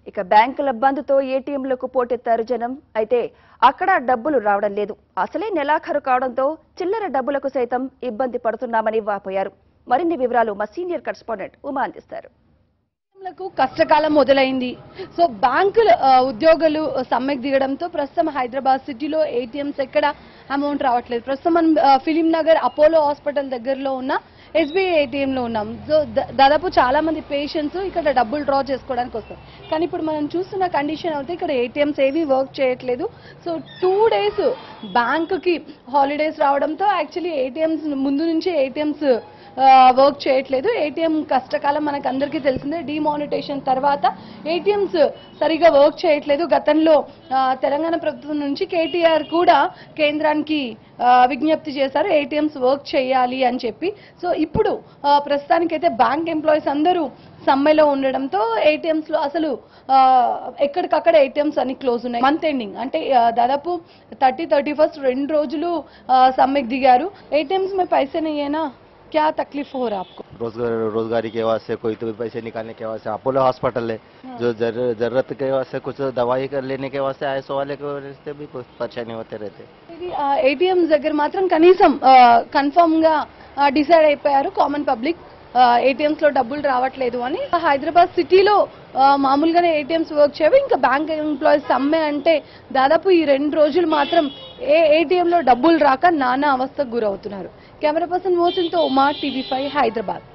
ఇక బ్యాంకుల బంద్తో ఏటీఎంలకు పోటెత్తారు జనం అయితే అక్కడ డబ్బులు రావడం లేదు అసలే నెలాఖరు కావడంతో చిల్లర డబ్బులకు సైతం ఇబ్బంది పడుతున్నామని వాపోయారు మరిన్ని వివరాలు మా సీనియర్ కరెస్పాండెంట్ ఉమా అందిస్తారు లకు కష్టకాలం మొదలైంది సో బ్యాంకుల ఆ, ఉద్యోగులు సమ్మెకు దిగడంతో ప్రస్తుతం హైదరాబాద్ సిటీలో ఏటీఎంస్ ఎక్కడ అమౌంట్ రావట్లేదు ప్రస్తుతం మనం ఆ, ఫిలిం నగర్ అపోలో హాస్పిటల్ దగ్గరలో ఉన్న ఎస్బీఐ ఏటీఎంలో ఉన్నాం సో ద- దాదాపు చాలా మంది పేషెంట్స్ ఇక్కడ డబ్బులు డ్రా చేసుకోవడానికి వస్తారు కానీ ఇప్పుడు మనం చూస్తున్న కండిషన్ అయితే ఇక్కడ ఏటీఎంస్ ఏవి వర్క్ చేయట్లేదు సో టూ డేస్ బ్యాంకుకి హాలిడేస్ రావడంతో యాక్చువల్లీ ఏటీఎంస్ ముందు నుంచి ఏటీఎంస్ వర్క్ చేయట్లేదు ఏటీఎం కష్టకాలం మనకు అందరికీ తెలిసిందే డిమానిటేషన్ తర్వాత ఏటీఎంస్ సరిగా వర్క్ చేయట్లేదు గతంలో ఆ, తెలంగాణ ప్రభుత్వం నుంచి కేటీఆర్ కూడా కేంద్రానికి ఆ, విజ్ఞప్తి చేశారు ఏటీఎంస్ వర్క్ చేయాలి అని చెప్పి సో ఇప్పుడు ఆ, ప్రస్తుతానికైతే బ్యాంక్ ఎంప్లాయీస్ అందరూ సమ్మెలో ఉండడంతో ఏటీఎంస్ లో అసలు ఆ, ఎక్కడికక్కడ ఏటీఎంస్ అన్ని క్లోజ్ ఉన్నాయి మంత్ ఎండింగ్ అంటే ఆ, దాదాపు థర్టీ థర్టీ ఫస్ట్ రెండు రోజులు ఆ, సమ్మెకు దిగారు ఏటీఎంస్ में पैसे नहीं है ना क्या तकलीफ हो रहा है आपको रोजगार रोजगारी के वास्ते कोई तो पैसे निकालने के वास्ते अपोलो हॉस्पिटल है जो जर, जरूरत के वास्ते कुछ दवाई कर लेने के वास्ते आए सो वाले के वास्ते भी कुछ परेशानी होते रहते ఇది ఏటీఎంస్ దగ్గర మాత్రం కనీసం కన్ఫర్మ్ గా డిసైడ్ అయిపోయారు కామన్ పబ్లిక్ ఏటీఎంస్ లో డబ్బులు రావట్లేదు అని హైదరాబాద్ సిటీలో మామూలుగానే ఏటీఎంస్ వర్క్ చేయవు ఇంకా బ్యాంక్ ఎంప్లాయీస్ సమ్మె అంటే దాదాపు ఈ రెండు రోజులు మాత్రం ఏ ఏటీఎం లో డబ్బులు రాక నానా అవస్థకు గురవుతున్నారు కెమెరా పర్సన్ మోసన్తో ఉమా టీవీ ఫైవ్ హైదరాబాద్